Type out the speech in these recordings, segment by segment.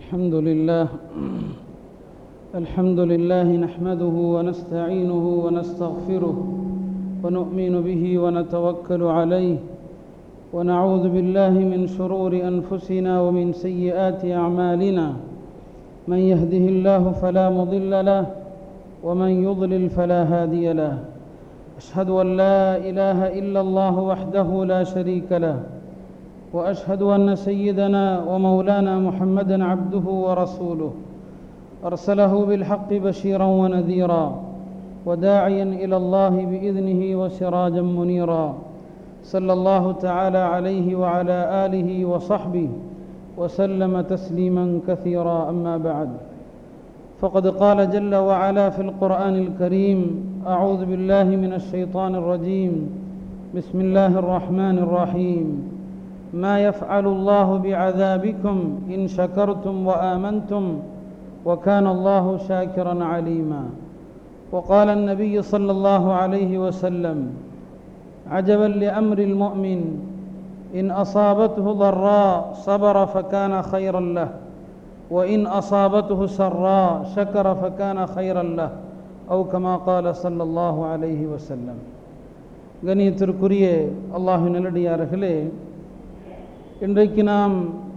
الحمد لله الحمد لله نحمده ونستعينه ونستغفره ونؤمن به ونتوكل عليه ونعوذ بالله من شرور انفسنا ومن سيئات اعمالنا من يهده الله فلا مضل له ومن يضلل فلا هادي له اشهد ان لا اله الا الله وحده لا شريك له واشهد ان سيدنا ومولانا محمدا عبده ورسوله ارسله بالحق بشيرا ونذيرا وداعيا الى الله باذنه وسراجا منيرا صلى الله تعالى عليه وعلى اله وصحبه وسلم تسليما كثيرا اما بعد فقد قال جل وعلا في القران الكريم اعوذ بالله من الشيطان الرجيم بسم الله الرحمن الرحيم ما يفعل الله بعذابكم ان شكرتم وامنتم وكان الله شاكرا عليما وقال النبي صلى الله عليه وسلم عجبا لامر المؤمن ان اصابته ضراء صبر فكان خيرا له وان اصابته سراء شكر فكان خيرا له او كما قال صلى الله عليه وسلم கணியத்திற்குரிய அல்லாஹு நல்லடியார்களே இன்றைக்கு நாம்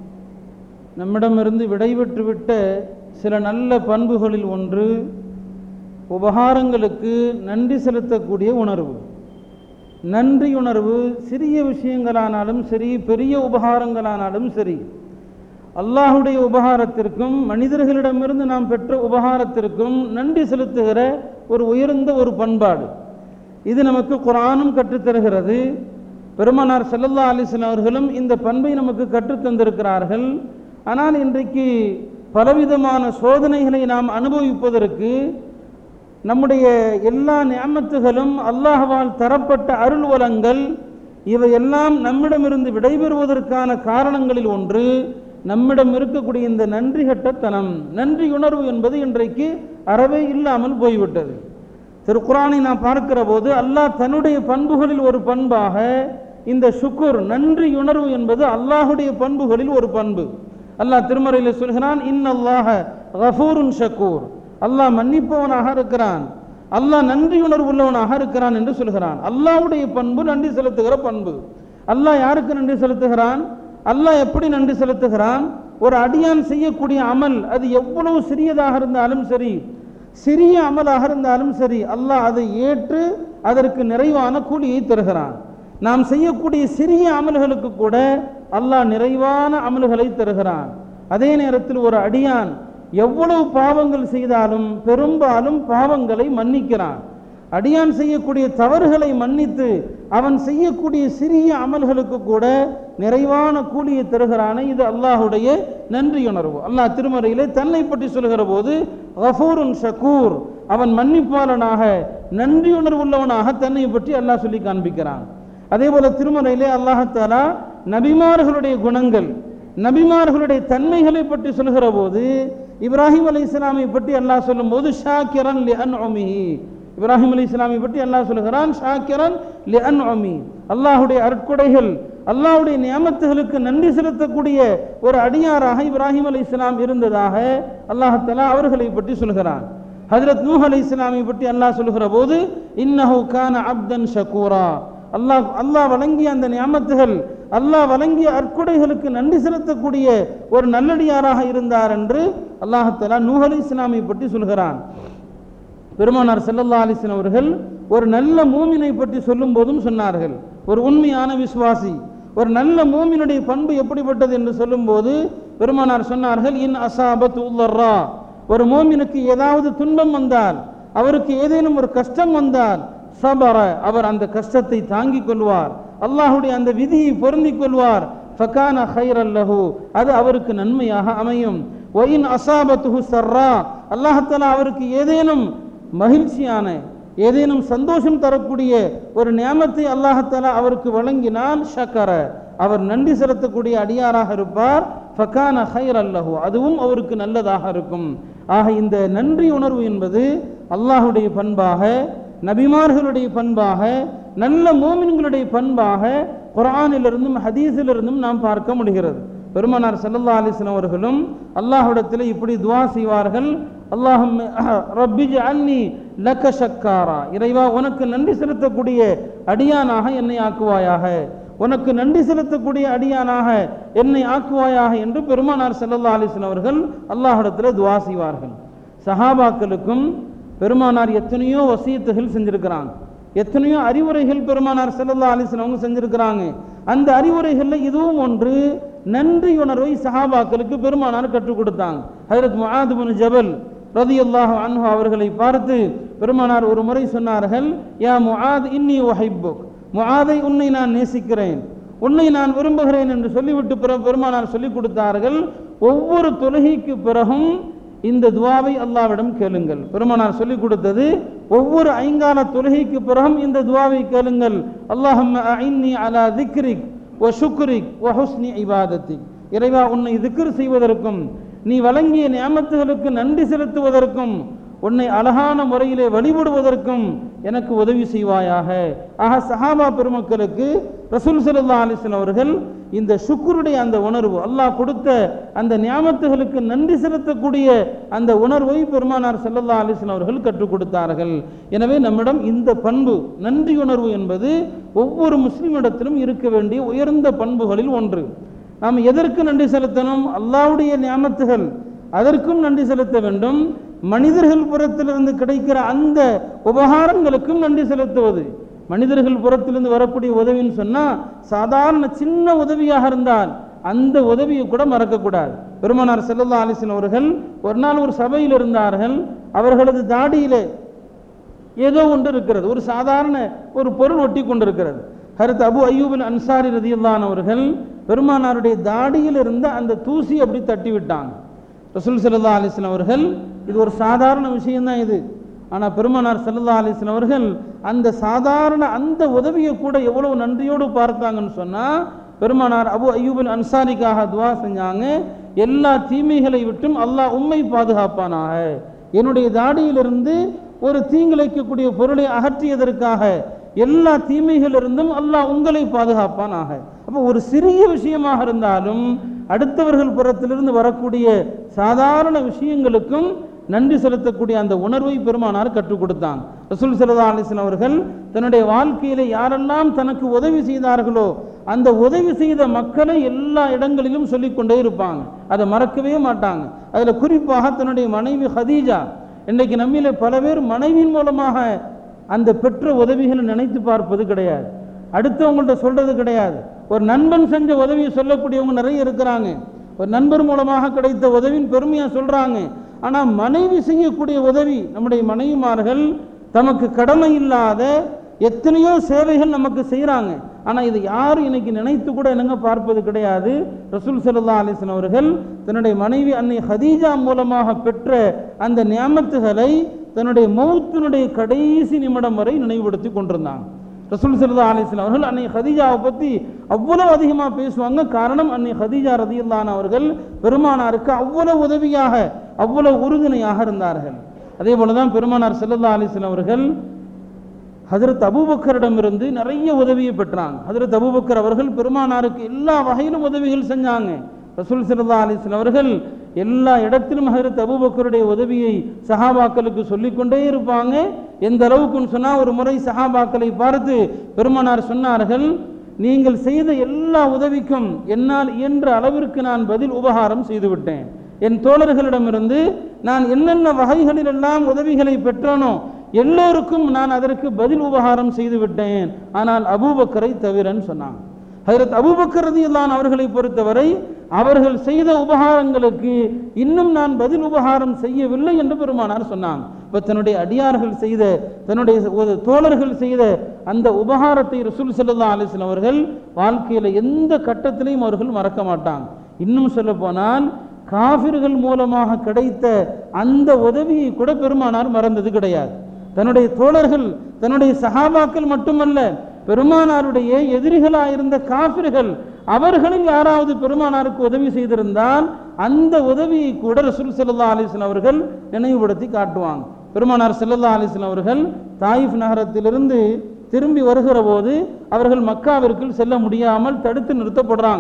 நம்மிடமிருந்து விடைபெற்றுவிட்ட சில நல்ல பண்புகளில் ஒன்று உபகாரங்களுக்கு நன்றி செலுத்தக்கூடிய உணர்வு நன்றியுணர்வு சிறிய விஷயங்களானாலும் சரி பெரிய உபகாரங்களானாலும் சரி அல்லாஹுடைய உபகாரத்திற்கும் மனிதர்களிடமிருந்து நாம் பெற்ற உபகாரத்திற்கும் நன்றி செலுத்துகிற ஒரு உயர்ந்த ஒரு பண்பாடு இது நமக்கு குரானும் கற்றுத்தருகிறது பெருமனார் செல்லல்லா அலிஸ்லாம் அவர்களும் இந்த பண்பை நமக்கு கற்றுத்தந்திருக்கிறார்கள் ஆனால் இன்றைக்கு பலவிதமான சோதனைகளை நாம் அனுபவிப்பதற்கு நம்முடைய எல்லா நியமத்துகளும் அல்லாஹ்வால் தரப்பட்ட அருள் வளங்கள் இவையெல்லாம் நம்மிடமிருந்து விடைபெறுவதற்கான காரணங்களில் ஒன்று நம்மிடம் இருக்கக்கூடிய இந்த நன்றி கட்டத்தனம் நன்றி உணர்வு என்பது இன்றைக்கு அறவே இல்லாமல் போய்விட்டது திருக்குறானை நாம் பார்க்கிற போது அல்லாஹ் தன்னுடைய பண்புகளில் ஒரு பண்பாக இந்த சுக்குர் நன்றி உணர்வு என்பது அல்லாஹுடைய பண்புகளில் ஒரு பண்பு அல்லாஹ் திருமறையில் சொல்கிறான் இன் அல்லாஹ கஃபூருன் ஷக்கூர் அல்லாஹ் மன்னிப்பவனாக இருக்கிறான் அல்லாஹ் நன்றி உணர்வு உள்ளவனாக இருக்கிறான் என்று சொல்கிறான் அல்லாஹுடைய பண்பு நன்றி செலுத்துகிற பண்பு அல்லாஹ் யாருக்கு நன்றி செலுத்துகிறான் அல்லாஹ் எப்படி நன்றி செலுத்துகிறான் ஒரு அடியான் செய்யக்கூடிய அமல் அது எவ்வளவு சிறியதாக இருந்தாலும் சரி சிறிய அமலாக இருந்தாலும் சரி அல்லாஹ் அதை ஏற்று அதற்கு நிறைவான கூலியை தருகிறான் நாம் செய்யக்கூடிய சிறிய அமல்களுக்கு கூட அல்லாஹ் நிறைவான அமல்களை தருகிறான் அதே நேரத்தில் ஒரு அடியான் எவ்வளவு பாவங்கள் செய்தாலும் பெரும்பாலும் பாவங்களை மன்னிக்கிறான் அடியான் செய்யக்கூடிய தவறுகளை மன்னித்து அவன் செய்யக்கூடிய சிறிய அமல்களுக்கு கூட நிறைவான கூலியை தருகிறானே இது அல்லாஹுடைய நன்றியுணர்வு அல்லாஹ் திருமறையிலே தன்னை பற்றி சொல்கிற போது கஃபூருன் ஷக்கூர் அவன் மன்னிப்பாளனாக நன்றியுணர்வு உள்ளவனாக தன்னை பற்றி அல்லாஹ் சொல்லி காண்பிக்கிறான் அதே போல திருமறையிலே அல்லாஹாலா நபிமார்களுடைய குணங்கள் நபிமார்களுடைய தன்மைகளை பற்றி சொல்கிற போது இப்ராஹிம் அலி இஸ்லாமை பற்றி அல்லாஹ் சொல்லும் போது ஷாக்கிரன் லி அன் இப்ராஹிம் அலி இஸ்லாமை பற்றி அல்லாஹ் சொல்கிறான் ஷாக்கிரன் லி அன் அல்லாஹுடைய அற்கொடைகள் அல்லாஹுடைய நியமத்துகளுக்கு நன்றி செலுத்தக்கூடிய ஒரு அடியாராக இப்ராஹிம் அலி இஸ்லாம் இருந்ததாக அல்லாஹலா அவர்களை பற்றி சொல்கிறான் ஹஜரத் நூஹ் அலி இஸ்லாமை பற்றி அல்லாஹ் சொல்கிற போது இன்னஹு கான அப்தன் ஷக்கூரா அல்லாஹ் அல்லாஹ் வழங்கிய அந்த நியமத்துகள் அல்லாஹ் வழங்கிய அற்கொடைகளுக்கு நன்றி செலுத்தக்கூடிய ஒரு நல்லடியாராக இருந்தார் என்று அல்லாஹலா நூஹ் அலி இஸ்லாமை பற்றி சொல்கிறான் பெருமானார் செல்லல்லா அலிஸ்லாம் அவர்கள் ஒரு நல்ல மூமினை பற்றி சொல்லும் போதும் சொன்னார்கள் ஒரு உண்மையான விசுவாசி ஒரு நல்ல மூமினுடைய பண்பு எப்படிப்பட்டது என்று சொல்லும்போது பெருமானார் சொன்னார்கள் இன் அசாபத் உல்லர்ரா ஒரு மோமினுக்கு ஏதாவது துன்பம் வந்தால் அவருக்கு ஏதேனும் ஒரு கஷ்டம் வந்தால் சபர அவர் அந்த கஷ்டத்தை தாங்கிக் கொள்வார் அல்லாஹுடைய அந்த விதியை பொருந்திக் கொள்வார் ஃபகான ஹைர் அல்லஹு அது அவருக்கு நன்மையாக அமையும் ஒயின் அசாபத்துஹு சர்ரா அல்லாஹாலா அவருக்கு ஏதேனும் மகிழ்ச்சியான ஏதேனும் சந்தோஷம் தரக்கூடிய ஒரு நியமத்தை அல்லாஹாலா அவருக்கு வழங்கினால் ஷக்கர அவர் நன்றி செலுத்தக்கூடிய அடியாராக இருப்பார் ஃபகான ஹைர் அல்லஹு அதுவும் அவருக்கு நல்லதாக இருக்கும் ஆக இந்த நன்றி உணர்வு என்பது அல்லாஹுடைய பண்பாக நபிமார்களுடைய பண்பாக நல்ல மோமின்களுடைய பண்பாக குரானிலிருந்தும் ஹதீஸிலிருந்தும் நாம் பார்க்க முடிகிறது பெருமானார் ஸல்லல்லாஹு அலைஹி வஸல்லம் அவர்களும் அல்லாஹ்விடத்தில் இப்படி துஆ செய்வார்கள் அல்லாஹும் ரப்பிஜ் அன்னி லக்க ஷக்காரா இறைவா உனக்கு நன்றி செலுத்தக்கூடிய அடியானாக என்னை ஆக்குவாயாக உனக்கு நன்றி செலுத்தக்கூடிய அடியானாக என்னை ஆக்குவாயாக என்று பெருமானார் ஸல்லல்லாஹு அலைஹி வஸல்லம் அவர்கள் அல்லாஹ்விடத்தில் துஆ செய்வார்கள் சஹாபாக்களுக்கும் பெருமானார் எத்தனையோ வசியத்துகள் செஞ்சிருக்கிறாங்க எத்தனையோ அறிவுரைகள் பெருமானார் ஸல்லல்லாஹு அலைஹி வஸல்லம் அவங்க செஞ்சிருக்கிறாங்க அந்த அறிவுரைகள்ல இதுவும் ஒன்று நன்றியுணர்வை சஹாபாக்களுக்கு பெருமானார் கற்றுக் கொடுத்தாங்க ஹஜரத் முஆத் பின் ஜபல் ரதியல்லாஹு அன்ஹு அவர்களை பார்த்து பெருமானார் ஒரு முறை சொன்னார்கள் யா முஆத் இன்னி உஹிப்புக் முஆதை உன்னை நான் நேசிக்கிறேன் உன்னை நான் விரும்புகிறேன் என்று சொல்லிவிட்டு பிற பெருமானார் சொல்லிக் கொடுத்தார்கள் ஒவ்வொரு தொழுகைக்கு பிறகும் இந்த துவாவை அல்லாவிடம் கேளுங்கள் பெருமானார் சொல்லிக் கொடுத்தது ஒவ்வொரு ஐங்கால தொழுகைக்கு பிறகும் இந்த துவாவை கேளுங்கள் அல்லாஹும்ம அஇன்னி அலா திக்ரிக் வ ஷுக்ரிக் வ ஹுஸ்னி இபாதத்திக் இறைவா உன்னை திக்ர் செய்வதற்கும் நீ வழங்கிய நியாமத்துகளுக்கு நன்றி செலுத்துவதற்கும் உன்னை அழகான முறையிலே வழிபடுவதற்கும் எனக்கு உதவி செய்வாயாக ஆக சஹாபா பெருமக்களுக்கு ரசூல் ஸல்லல்லாஹு அலைஹி வஸல்லம் அவர்கள் இந்த சுக்குருடைய அந்த உணர்வு அல்லாஹ் கொடுத்த அந்த நியாமத்துகளுக்கு நன்றி செலுத்தக்கூடிய அந்த உணர்வை பெருமானார் ஸல்லல்லாஹு அலைஹி வஸல்லம் அவர்கள் கற்றுக் கொடுத்தார்கள் எனவே நம்மிடம் இந்த பண்பு நன்றி உணர்வு என்பது ஒவ்வொரு முஸ்லிமிடத்திலும் இருக்க வேண்டிய உயர்ந்த பண்புகளில் ஒன்று நாம் எதற்கு நன்றி செலுத்தணும் அல்லாஹ்வுடைய நியாமத்துகள் அதற்கும் நன்றி செலுத்த வேண்டும் மனிதர்கள் புறத்திலிருந்து கிடைக்கிற அந்த உபகாரங்களுக்கும் நன்றி செலுத்துவது மனிதர்கள் புறத்திலிருந்து வரக்கூடிய உதவின்னு சொன்னா சாதாரண சின்ன உதவியாக இருந்தால் அந்த உதவியை கூட மறக்கக்கூடாது பெருமானார் ஸல்லல்லாஹு அலைஹி வஸல்லம் அவர்கள் ஒரு நாள் ஒரு சபையில் இருந்தார்கள் அவர்களது தாடியிலே ஏதோ ஒன்று இருக்கிறது ஒரு சாதாரண ஒரு பொருள் ஒட்டி கொண்டிருக்கிறது ஹரத் அபு அய்யூபின் அன்சாரி ரதியுல்லான் அவர்கள் பெருமானாருடைய தாடியில் இருந்த அந்த தூசி அப்படி தட்டி விட்டாங்க ரசூல் ஸல்லல்லாஹு அலைஹி வஸல்லம் அவர்கள் இது ஒரு சாதாரண விஷயம்தான் இது ஆனால் பெருமானார் ஸல்லல்லாஹு அலைஹி வஸல்லம் அவர்கள் அந்த சாதாரண அந்த உதவியை கூட எவ்வளவு நன்றியோடு பார்த்தாங்கன்னு சொன்னா பெருமானார் அபு அய்யூபின் அன்சாரிக்காக துவா செஞ்சாங்க எல்லா தீமைகளை விட்டும் அல்லாஹ் உம்மை பாதுகாப்பானாக என்னுடைய தாடியிலிருந்து ஒரு தீங்கிழைக்கக்கூடிய பொருளை அகற்றியதற்காக எல்லா தீமைகளிலிருந்தும் அல்லாஹ் உங்களை பாதுகாப்பானாக அப்போ ஒரு சிறிய விஷயமாக இருந்தாலும் அடுத்தவர்கள் புறத்திலிருந்து வரக்கூடிய சாதாரண விஷயங்களுக்கும் நன்றி செலுத்தக்கூடிய அந்த உணர்வை பெருமானார் கற்றுக் கொடுத்தாங்க ரசூல் சல்லா அலிஸ்லாம் அவர்கள் தன்னுடைய வாழ்க்கையில யாரெல்லாம் தனக்கு உதவி செய்தார்களோ அந்த உதவி செய்த மக்களை எல்லா இடங்களிலும் சொல்லிக்கொண்டே இருப்பாங்க அதை மறக்கவே மாட்டாங்க அதில் குறிப்பாக தன்னுடைய மனைவி ஹதீஜா இன்றைக்கு நம்மில பல பேர் மனைவியின் மூலமாக அந்த பெற்ற உதவிகளை நினைத்து பார்ப்பது கிடையாது அடுத்தவங்கள்ட்ட சொல்றது கிடையாது ஒரு நண்பன் செஞ்ச உதவியை சொல்லக்கூடியவங்க நிறைய இருக்கிறாங்க ஒரு நண்பர் மூலமாக கிடைத்த உதவியின் பெருமையா சொல்றாங்க ஆனா மனைவி செய்யக்கூடிய உதவி நம்முடைய மனைவிமார்கள் தமக்கு கடமை இல்லாத எத்தனையோ சேவைகள் நமக்கு செய்கிறாங்க ஆனால் இதை யாரும் இன்னைக்கு நினைத்து கூட என்னங்க பார்ப்பது கிடையாது ரசூல் சல்லா அலிஸ்லாம் அவர்கள் தன்னுடைய மனைவி அன்னை ஹதீஜா மூலமாக பெற்ற அந்த நியாமத்துகளை தன்னுடைய மௌத்தினுடைய கடைசி நிமிடம் வரை நினைவுபடுத்தி கொண்டிருந்தாங்க ரசூல் சல்லா அலிஸ்லாம் அவர்கள் அன்னை ஹதீஜாவை பற்றி அவ்வளவு அதிகமாக பேசுவாங்க காரணம் அன்னை ஹதீஜா ரதியுல்லான் அவர்கள் பெருமானாருக்கு அவ்வளவு உதவியாக அவ்வளவு உறுதுணையாக இருந்தார்கள் அதே போல தான் பெருமானார் செல்லல்லா அலிஸ்லாம் அவர்கள் ஹதரத் அபூபக்கரிடமிருந்து நிறைய உதவியை பெற்றாங்க ஹதரத் அபூபக்கர் அவர்கள் பெருமானாருக்கு எல்லா வகையிலும் உதவிகள் செஞ்சாங்க ரசூல் சல்லா அலிஸ்லாம் அவர்கள் எல்லா இடத்திலும் ஹதரத் அபூபக்கருடைய உதவியை சஹாபாக்களுக்கு சொல்லிக்கொண்டே இருப்பாங்க எந்த அளவுக்குன்னு சொன்னால் ஒரு முறை சஹாபாக்களை பார்த்து பெருமானார் சொன்னார்கள் நீங்கள் செய்த எல்லா உதவிக்கும் என்னால் இயன்ற அளவிற்கு நான் பதில் உபகாரம் செய்துவிட்டேன் என் தோழர்களிடமிருந்து நான் என்னென்ன வகைகளிலெல்லாம் உதவிகளை பெற்றனோ எல்லோருக்கும் நான் அதற்கு பதில் உபகாரம் செய்து விட்டேன் ஆனால் அபூபக்கரை தவிரன்னு சொன்னாங்க ஹஜரத் அபூபக்கர் ரதியல்லான் அவர்களை பொறுத்தவரை அவர்கள் செய்த உபகாரங்களுக்கு இன்னும் நான் பதில் உபகாரம் செய்யவில்லை என்று பெருமானார் சொன்னாங்க இப்போ தன்னுடைய அடியார்கள் செய்த தன்னுடைய ஒரு தோழர்கள் செய்த அந்த உபகாரத்தை ரசூல் சல்லா அலிஸ்லாம் அவர்கள் வாழ்க்கையில் எந்த கட்டத்திலையும் அவர்கள் மறக்க மாட்டாங்க இன்னும் சொல்ல போனால் காபிர்கள் மூலமாக கிடைத்த அந்த உதவியை கூட பெருமானார் மறந்தது கிடையாது தன்னுடைய தோழர்கள் தன்னுடைய சகாபாக்கள் மட்டுமல்ல பெருமானாருடைய எதிரிகளாயிருந்த காபிர்கள் அவர்களில் யாராவது பெருமானாருக்கு உதவி செய்திருந்தால் அந்த உதவியை கூட ரசூல் சல்லா அலிஸ்லாம் அவர்கள் நினைவுபடுத்தி காட்டுவாங்க பெருமானார் செல்லல்லா அலிஸ்லாம் அவர்கள் தாயிஃப் நகரத்திலிருந்து திரும்பி வருகிற போது அவர்கள் மக்காவிற்குள் செல்ல முடியாமல் தடுத்து நிறுத்தப்படுறாங்க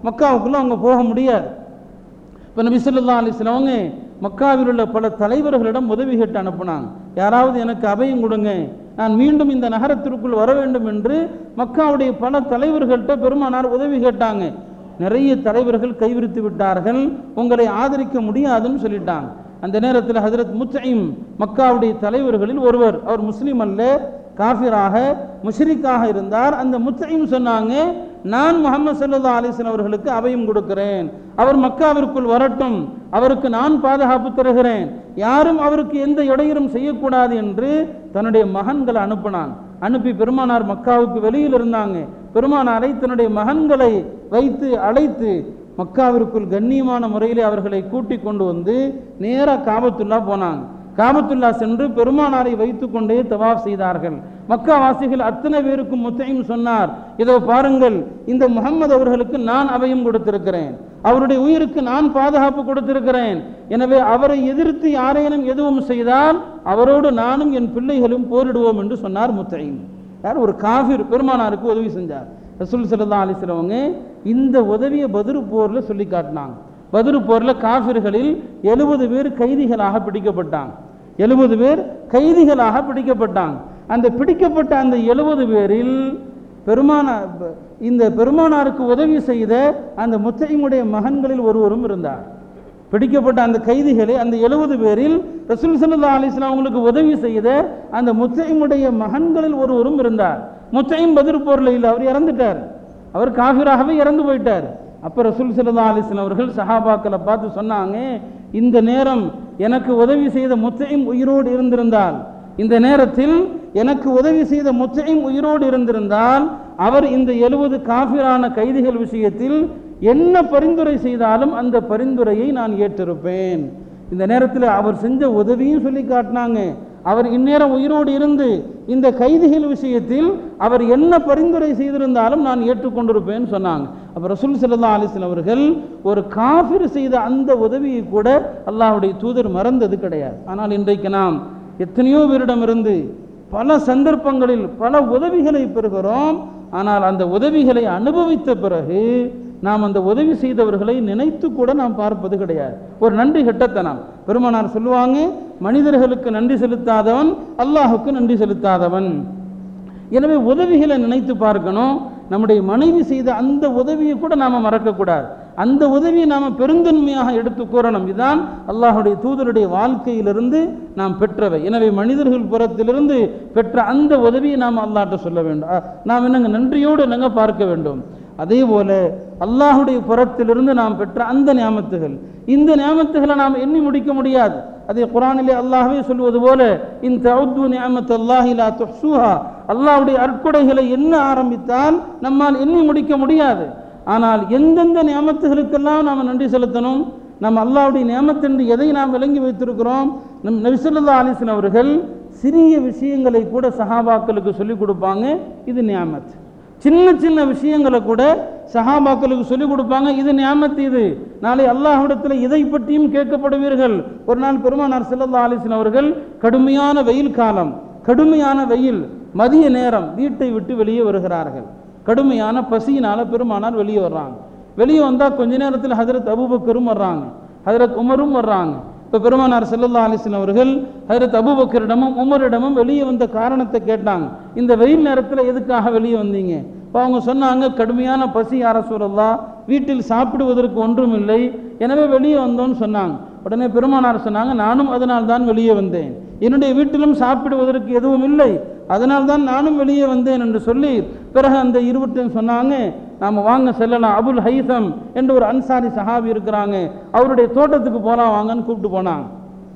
மக்காவுக்குள்ள அவங்க போக முடியாது இப்போ நபி ஸல்லல்லாஹு அலைஹி வஸல்லம் அவங்க மக்காவில் உள்ள பல தலைவர்களிடம் உதவி கேட்டு அனுப்புனாங்க யாராவது எனக்கு அபயம் கொடுங்க நான் மீண்டும் இந்த நகரத்திற்குள் வர வேண்டும் என்று மக்காவுடைய பல தலைவர்கள்ட்ட பெருமானார் உதவி கேட்டாங்க நிறைய தலைவர்கள் கைவிரித்து விட்டார்கள் உங்களை ஆதரிக்க முடியாதுன்னு சொல்லிட்டாங்க அந்த நேரத்தில் ஹஜரத் முத்தைம் மக்காவுடைய தலைவர்களில் ஒருவர் அவர் முஸ்லீம் அல்ல காஃபிராக முஷ்ரிக்காக இருந்தார் அந்த முத்தையும் சொன்னாங்க நான் முகமது சல்லா அலிஸ்லாம் அவர்களுக்கு அபயம் கொடுக்கிறேன் அவர் மக்காவிற்குள் வரட்டும் அவருக்கு நான் பாதுகாப்பு தருகிறேன் யாரும் அவருக்கு எந்த இடையூறும் செய்யக்கூடாது என்று தன்னுடைய மகன்களை அனுப்பினான் அனுப்பி பெருமானார் மக்காவுக்கு வெளியில் இருந்தாங்க பெருமானாரை தன்னுடைய மகன்களை வைத்து அழைத்து மக்காவிற்குள் கண்ணியமான முறையிலே அவர்களை கூட்டிக் கொண்டு வந்து நேராக காபத்துல்லா போனாங்க காபத்துல்லா சென்று பெருமானாரை வைத்து கொண்டே தவாப் செய்தார்கள் மக்கா வாசிகள் அத்தனை பேருக்கும் முத்தையும் சொன்னார் இதோ பாருங்கள் இந்த முகம்மது அவர்களுக்கு நான் அபயம் கொடுத்திருக்கிறேன் அவருடைய உயிருக்கு நான் பாதுகாப்பு கொடுத்திருக்கிறேன் எனவே அவரை எதிர்த்து யாரேனும் எதுவும் செய்தால் அவரோடு நானும் என் பிள்ளைகளும் போரிடுவோம் என்று சொன்னார் முத்தையும் யார் ஒரு காஃபிர் பெருமானாருக்கு உதவி செஞ்சார் ரசூல் சல்லா அலிஸ்லவங்க இந்த உதவியை பதிரு போர்ல சொல்லி காட்டினாங்க பதிரு போர்ல காஃபிர்களில் எழுபது பேர் கைதிகளாக பிடிக்கப்பட்டாங்க எழுபது பேர் கைதிகளாக பிடிக்கப்பட்டாங்க அந்த பிடிக்கப்பட்ட அந்த எழுபது பேரில் பெருமானா இந்த பெருமானாருக்கு உதவி செய்த அந்த முத்தையுடைய மகன்களில் ஒருவரும் இருந்தார் பிடிக்கப்பட்ட அந்த கைதிகளை அந்த எழுபது பேரில் ரசூல் சல்லா அலிஸ்லாம் அவங்களுக்கு உதவி செய்த அந்த முத்தையுடைய மகன்களில் ஒருவரும் இருந்தார் முத்தையும் பதிர் போர்ல இல்லை அவர் இறந்துட்டார் அவர் காஃபிராகவே இறந்து போயிட்டார் அப்போ ரசூல் சல்லா அலிஸ்லாம் அவர்கள் சஹாபாக்களை பார்த்து சொன்னாங்க இந்த நேரம் எனக்கு உதவி செய்த முத்தையும் உயிரோடு இருந்திருந்தால் இந்த நேரத்தில் எனக்கு உதவி செய்த முத்தையும் உயிரோடு இருந்திருந்தால் அவர் இந்த எழுபது காஃபிரான கைதிகள் விஷயத்தில் என்ன பரிந்துரை செய்தாலும் அந்த பரிந்துரையை நான் ஏற்றிருப்பேன் இந்த நேரத்தில் அவர் செஞ்ச உதவியும் சொல்லி காட்டினாங்க அவர் இந்நேரம் உயிரோடு இருந்து இந்த கைதிகள் விஷயத்தில் அவர் என்ன பரிந்துரை செய்திருந்தாலும் நான் ஏற்றுக்கொண்டிருப்பேன்னு சொன்னாங்க அப்போ ரசூல் சல்லா அலிஸ்லாம் அவர்கள் ஒரு காஃபிர் செய்த அந்த உதவியை கூட அல்லாஹ்வுடைய தூதர் மறந்தது கிடையாது ஆனால் இன்றைக்கு நாம் எத்தனையோ பேரிடமிருந்து பல சந்தர்ப்பங்களில் பல உதவிகளை பெறுகிறோம் ஆனால் அந்த உதவிகளை அனுபவித்த பிறகு நாம் அந்த உதவி செய்தவர்களை நினைத்து கூட நாம் பார்ப்பது கிடையாது ஒரு நன்றி கெட்டத்தனம் பெருமானார் சொல்லுவாங்க மனிதர்களுக்கு நன்றி செலுத்தாதவன் அல்லாஹுக்கு நன்றி செலுத்தாதவன் எனவே உதவிகளை நினைத்து பார்க்கணும் நம்முடைய மனைவி செய்த அந்த உதவியை கூட நாம் மறக்கக்கூடாது அந்த உதவியை நாம் பெருந்தன்மையாக எடுத்து கூறணும் இதுதான் அல்லாஹுடைய தூதருடைய வாழ்க்கையிலிருந்து நாம் பெற்றவை எனவே மனிதர்கள் புறத்திலிருந்து பெற்ற அந்த உதவியை நாம் அல்லாட்ட சொல்ல வேண்டும் அ, நாம் என்னங்க நன்றியோடு என்னங்க பார்க்க வேண்டும் அதே போல அல்லாஹுடைய புறத்திலிருந்து நாம் பெற்ற அந்த ஞாபகத்துகள் இந்த ஞாபகத்துகளை நாம் எண்ணி முடிக்க முடியாது அதே குரானிலே அல்லாஹ்வே சொல்வது போல இன் தவுத்து நியமத் அல்லாஹி லா துஹ்சுஹா அல்லாஹ்வுடைய அற்கொடைகளை எண்ண ஆரம்பித்தால் நம்மால் எண்ணி முடிக்க முடியாது ஆனால் எந்தெந்த நியமத்துகளுக்கெல்லாம் நாம் நன்றி செலுத்தணும் நம்ம அல்லாஹ்வுடைய நியமத்தென்று எதை நாம் விளங்கி வைத்திருக்கிறோம் நம் நபிசல்லா அலிஸ்லாம் அவர்கள் சிறிய விஷயங்களை கூட சஹாபாக்களுக்கு சொல்லிக் கொடுப்பாங்க இது நியாமத் சின்ன சின்ன விஷயங்களை கூட சஹாபாக்களுக்கு சொல்லிக் கொடுப்பாங்க இது நியாமத்து இது நாளை அல்லாஹ்விடத்தில் இதை பற்றியும் கேட்கப்படுவீர்கள் ஒரு நாள் பெருமானார் ஸல்லல்லாஹு அலைஹி வஸல்லம் அவர்கள் கடுமையான வெயில் காலம் கடுமையான வெயில் மதிய நேரம் வீட்டை விட்டு வெளியே வருகிறார்கள் கடுமையான பசியினால பெருமானார் வெளியே வர்றாங்க வெளியே வந்தால் கொஞ்ச நேரத்தில் ஹஜரத் அபூபக்கரும் வர்றாங்க ஹஜரத் உமரும் வர்றாங்க இப்போ பெருமானார் ஸல்லல்லாஹு அலைஹி வஸல்லம் அவர்கள் ஹஜரத் அபூபக்கரிடமும் உமரிடமும் வெளியே வந்த காரணத்தை கேட்டாங்க இந்த வெயில் நேரத்தில் எதுக்காக வெளியே வந்தீங்க இப்போ அவங்க சொன்னாங்க கடுமையான பசி யார சூழல்லா வீட்டில் சாப்பிடுவதற்கு ஒன்றும் இல்லை எனவே வெளியே வந்தோன்னு சொன்னாங்க உடனே பெருமானார் சொன்னாங்க நானும் அதனால் தான் வெளியே வந்தேன் என்னுடைய வீட்டிலும் சாப்பிடுவதற்கு எதுவும் இல்லை அதனால் தான் நானும் வெளியே வந்தேன் என்று சொல்லி பிறகு அந்த இருவர்த்தையும் சொன்னாங்க நாம் வாங்க செல்லலாம் அபுல் ஹைசம் என்று ஒரு அன்சாரி சஹாபி இருக்கிறாங்க அவருடைய தோட்டத்துக்கு போகலாம் வாங்கன்னு கூப்பிட்டு போனாங்க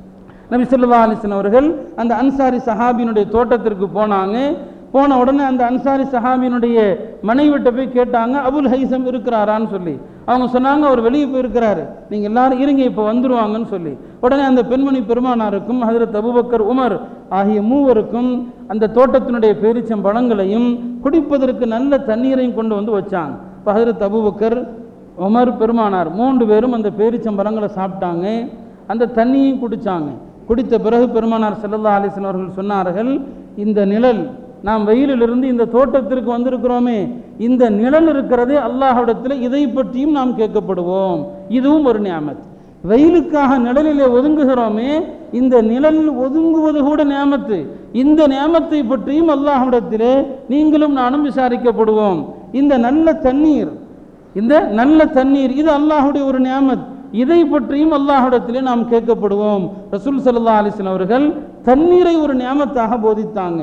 நபி ஸல்லல்லாஹு அலைஹி வஸல்லம் அவர்கள் அந்த அன்சாரி சஹாபியினுடைய தோட்டத்திற்கு போனாங்க போன உடனே அந்த அன்சாரி சஹாபியினுடைய மனைவிட்ட போய் கேட்டாங்க அபுல் ஹைசம் இருக்கிறாரான்னு சொல்லி அவங்க சொன்னாங்க அவர் வெளியே போயிருக்கிறாரு நீங்க எல்லாரும் இருங்க இப்போ வந்துருவாங்கன்னு சொல்லி உடனே அந்த பெண்மணி பெருமானாருக்கும் ஹஜரத் அபூபக்கர் உமர் ஆகிய மூவருக்கும் அந்த தோட்டத்தினுடைய பேரிச்சம் பழங்களையும் குடிப்பதற்கு நல்ல தண்ணீரையும் கொண்டு வந்து வச்சாங்க இப்போ ஹஜரத் அபூபக்கர் உமர் பெருமானார் மூன்று பேரும் அந்த பேரிச்சம்பழங்களை சாப்பிட்டாங்க அந்த தண்ணியையும் குடித்தாங்க குடித்த பிறகு பெருமானார் ஸல்லல்லாஹு அலைஹி வஸல்லம் அவர்கள் சொன்னார்கள் இந்த நிழல் நாம் வெயிலிலிருந்து இந்த தோட்டத்திற்கு வந்திருக்கிறோமே இந்த நிழல் இருக்கிறதே அல்லாஹ்விடத்தில் இதை பற்றியும் நாம் கேட்கப்படுவோம் இதுவும் ஒரு நியாமத் வெயிலுக்காக நிழலிலே ஒதுங்குகிறோமே இந்த நிழலில் ஒதுங்குவது கூட நியாமத்து இந்த நியாமத்தை பற்றியும் அல்லாஹ்விடத்திலே நீங்களும் நானும் விசாரிக்கப்படுவோம் இந்த நல்ல தண்ணீர் இந்த நல்ல தண்ணீர் இது அல்லாஹ்வுடைய ஒரு நியாமத் இதை பற்றியும் அல்லாஹ்விடத்திலே நாம் கேட்கப்படுவோம் ரசூல் ஸல்லல்லாஹு அலைஹி வஸல்லம் அவர்கள் தண்ணீரை ஒரு நியாமத்தாக போதித்தாங்க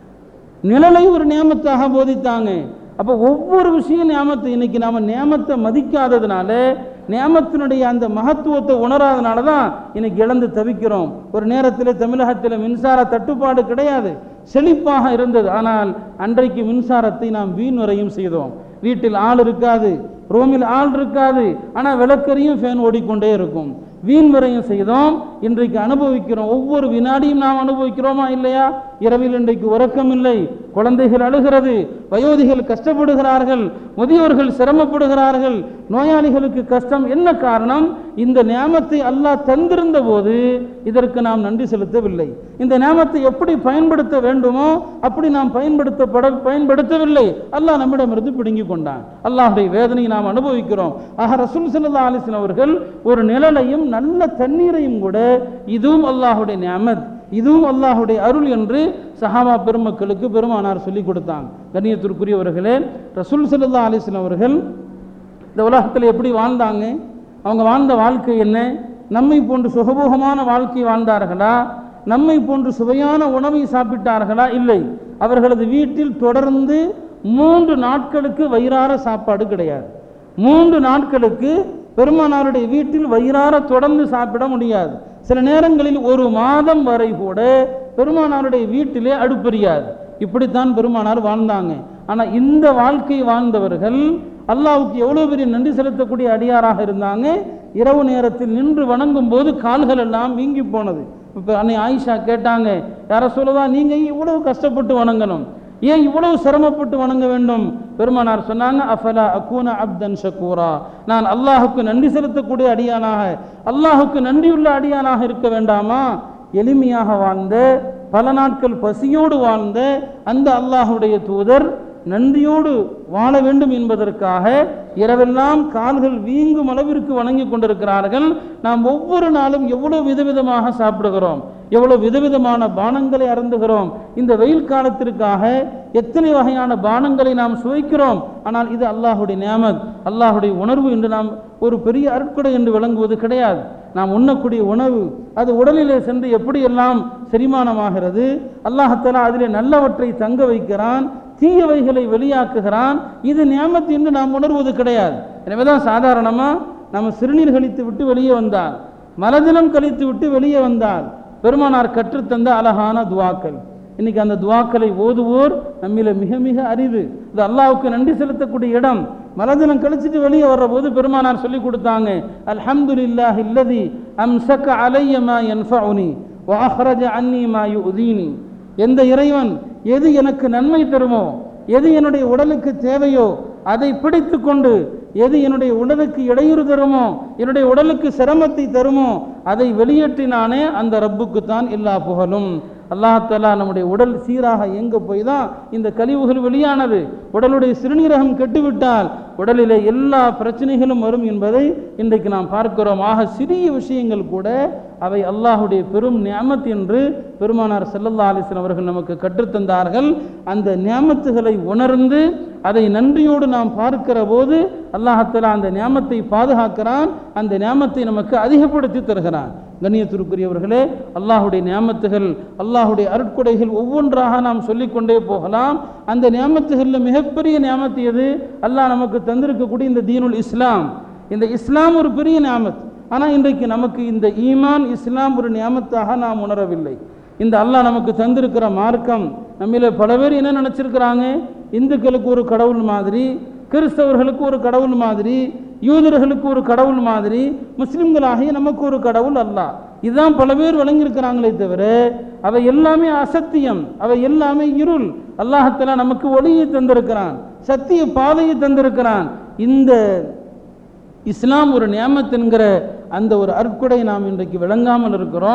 நிழலை ஒரு நியாமத்தாக போதித்தாங்க அப்போ ஒவ்வொரு விஷயம் நியாமத்தை இன்னைக்கு நாம நியாமத்தை மதிக்காததுனால நியாமத்தினுடைய அந்த மகத்துவத்தை உணராதனால தான் இன்னைக்கு இழந்து தவிக்கிறோம் ஒரு நேரத்தில் தமிழகத்தில் மின்சார தட்டுப்பாடு கிடையாது செழிப்பாக இருந்தது ஆனால் அன்றைக்கு மின்சாரத்தை நாம் வீண் வரையும் செய்தோம் வீட்டில் ஆள் இருக்காது ரோமில் ஆள் இருக்காது ஆனால் விளக்கரியும் ஃபேன் ஓடிக்கொண்டே இருக்கும் வீண் விரயம் செய்தோம் இன்றைக்கு அனுபவிக்கிறோம் ஒவ்வொரு வினாடியும் நாம் அனுபவிக்கிறோமா இல்லையா இரவில் இன்றைக்கு உறக்கம் இல்லை குழந்தைகள் அழுகிறது வயோதிகள் கஷ்டப்படுகிறார்கள் முதியோர்கள் சிரமப்படுகிறார்கள் நோயாளிகளுக்கு கஷ்டம் என்ன காரணம் இந்த நியாமத்தை அல்லாஹ் தந்திருந்த போது இதற்கு நாம் நன்றி செலுத்தவில்லை இந்த நியாமத்தை எப்படி பயன்படுத்த வேண்டுமோ அப்படி நாம் பயன்படுத்தப்பட பயன்படுத்தவில்லை அல்லாஹ் நம்மிடமிருந்து பிடுங்கி கொண்டான் அல்லாஹ்வுடைய வேதனையை நாம் அனுபவிக்கிறோம் ஆக ரசூல் ஸல்லல்லாஹு அலைஹி வஸல்லம் அவர்கள் ஒரு நிழலையும் நல்ல தண்ணீரையும் கூட இதுவும் அல்லாஹ்வுடைய நியாமத் இதுவும் அல்லாஹ்வுடைய அருள் என்று சஹாபா பெருமக்களுக்கு பெருமானார் சொல்லிக் கொடுத்தாங்க கண்ணியத்திற்குரியவர்களே ரசூல் ஸல்லல்லாஹு அலைஹி வஸல்லம் அவர்கள் இந்த உலகத்தில் எப்படி வாழ்ந்தாங்க அவங்க வாழ்ந்த வாழ்க்கை என்ன நம்மை போன்று சுகபோகமான வாழ்க்கை வாழ்ந்தார்களா நம்மை போன்று சுவையான உணவை சாப்பிட்டார்களா இல்லை அவர்களது வீட்டில் தொடர்ந்து மூன்று நாட்களுக்கு வயிறார சாப்பாடு கிடையாது மூன்று நாட்களுக்கு பெருமானாருடைய வீட்டில் வயிறார தொடர்ந்து சாப்பிட முடியாது சில நேரங்களில் ஒரு மாதம் வரை கூட பெருமானாருடைய வீட்டிலே அடுப்பெரியாது இப்படித்தான் பெருமானார் வாழ்ந்தாங்க ஆனால் இந்த வாழ்க்கை வாழ்ந்தவர்கள் அல்லாவுக்கு எவ்வளோ பெரிய நன்றி செலுத்தக்கூடிய அடியாராக இருந்தாங்க இரவு நேரத்தில் நின்று வணங்கும் போது கால்கள் எல்லாம் வீங்கி போனது இப்போ அன்னை ஆயிஷா கேட்டாங்க யார சொல்லதா நீங்கள் இவ்வளவு கஷ்டப்பட்டு வணங்கணும் ஏன் இவ்வளவு சிரமப்பட்டு வணங்க வேண்டும் பெருமானார் சொன்னாங்க அஃபலா அக்கூன அப்தன் ஷக்கூரா நான் அல்லாஹுக்கு நன்றி செலுத்தக்கூடிய அடியானாக அல்லாஹுக்கு நன்றியுள்ள அடியானாக இருக்க வேண்டாமா எளிமையாக வாழ்ந்த பல நாட்கள் பசியோடு வாழ்ந்த அந்த அல்லாஹுடைய தூதர் நன்றியோடு வாழ வேண்டும் என்பதற்காக இரவெல்லாம் கால்கள் வீங்கும் அளவிற்கு வணங்கி கொண்டிருக்கிறார்கள் நாம் ஒவ்வொரு நாளும் எவ்வளவு விதவிதமாக சாப்பிடுகிறோம் எவ்வளவு விதவிதமான பானங்களை அருந்துகிறோம் இந்த வெயில் காலத்திற்காக எத்தனை வகையான பானங்களை நாம் சுவைக்கிறோம் ஆனால் இது அல்லாஹுடைய நியாமத் அல்லாஹுடைய உணர்வு என்று நாம் ஒரு பெரிய அருட்கொடை என்று விளங்குவது கிடையாது நாம் உண்ணக்கூடிய உணவு அது உடலிலே சென்று எப்படியெல்லாம் செரிமானமாகிறது அல்லாஹத்தலா அதிலே நல்லவற்றை தங்க வைக்கிறான் தீயவைகளை வெளியாக்குகிறான் இது நியாமத்து என்று நாம் உணர்வது கிடையாது எனவே தான் சாதாரணமாக நம்ம சிறுநீர் கழித்து விட்டு வெளியே வந்தால் மலஜலம் கழித்து விட்டு வெளியே வந்தால் பெருமானார் கற்றுத்தந்த அழகான துவாக்கள் இன்னைக்கு அந்த துவாக்களை ஓதுவோர் நம்மில மிக மிக அரிது இது அல்லாவுக்கு நன்றி செலுத்தக்கூடிய இடம் மலஜலம் கழிச்சிட்டு வெளியே வர்ற போது பெருமானார் சொல்லி கொடுத்தாங்க அல்ஹம்துலில்லாஹ் இல்லதி அம்சக அலைய மா யன்ஃபஉனி வஅஹ்ரஜ அன்னி மா யுதீனி எந்த இறைவன் எது எனக்கு நன்மை தருமோ எது என்னுடைய உடலுக்கு தேவையோ அதை பிடித்து கொண்டு எது என்னுடைய உடலுக்கு இடையூறு தருமோ என்னுடைய உடலுக்கு சிரமத்தை தருமோ அதை வெளியேற்றினானே அந்த ரப்புக்கு தான் எல்லா புகழும் அல்லாஹாலா நம்முடைய உடல் சீராக இயங்க போய் தான் இந்த கழிவுகள் வெளியானது உடலுடைய சிறுநீரகம் கெட்டுவிட்டால் உடலிலே எல்லா பிரச்சனைகளும் வரும் என்பதை இன்றைக்கு நாம் பார்க்கிறோம் ஆக சிறிய விஷயங்கள் கூட அவை அல்லாஹுடைய பெரும் நியாமத் என்று பெருமானார் செல்லல்லா அலிஸ்லாம் அவர்கள் நமக்கு கற்றுத்தந்தார்கள் அந்த நியாமத்துகளை உணர்ந்து அதை நன்றியோடு நாம் பார்க்கிற போது அல்லாஹத்தலா அந்த நியாமத்தை பாதுகாக்கிறான் அந்த நியாமத்தை நமக்கு அதிகப்படுத்தி தருகிறான் கண்ணியத்திற்குரியவர்களே அல்லாஹுடைய நியாமத்துகள் அல்லாஹுடைய அருட்கொடைகள் ஒவ்வொன்றாக நாம் சொல்லிக்கொண்டே போகலாம் அந்த நியாமத்துகளில் மிகப்பெரிய நியாமத்து எது அல்லாஹ் நமக்கு தந்திருக்கக்கூடிய இந்த தீனுல் இஸ்லாம் இந்த இஸ்லாம் ஒரு பெரிய நியாமத் ஆனால் இன்றைக்கு நமக்கு இந்த ஈமான் இஸ்லாம் ஒரு நியாமத்தாக நாம் உணரவில்லை இந்த அல்லாஹ் நமக்கு தந்திருக்கிற மார்க்கம் நம்மில பல பேர் என்ன நினச்சிருக்கிறாங்க இந்துக்களுக்கு ஒரு கடவுள் மாதிரி கிறிஸ்தவர்களுக்கு ஒரு கடவுள் மாதிரி யூதர்களுக்கு ஒரு கடவுள் மாதிரி முஸ்லிம்களாகிய நமக்கு ஒரு கடவுள் அல்லாஹ் இதுதான் பல பேர் வழங்கியிருக்கிறாங்களே தவிர அவை எல்லாமே அசத்தியம் அவை எல்லாமே இருள் அல்லாஹத்தலா நமக்கு ஒளியை தந்திருக்கிறான் சத்திய பாதையை தந்திருக்கிறான் இந்த இஸ்லாம் ஒரு நியாமத் என்கிற அந்த ஒரு அற்கொடை நாம் இன்றைக்கு விளங்காமல் இருக்கிறோம்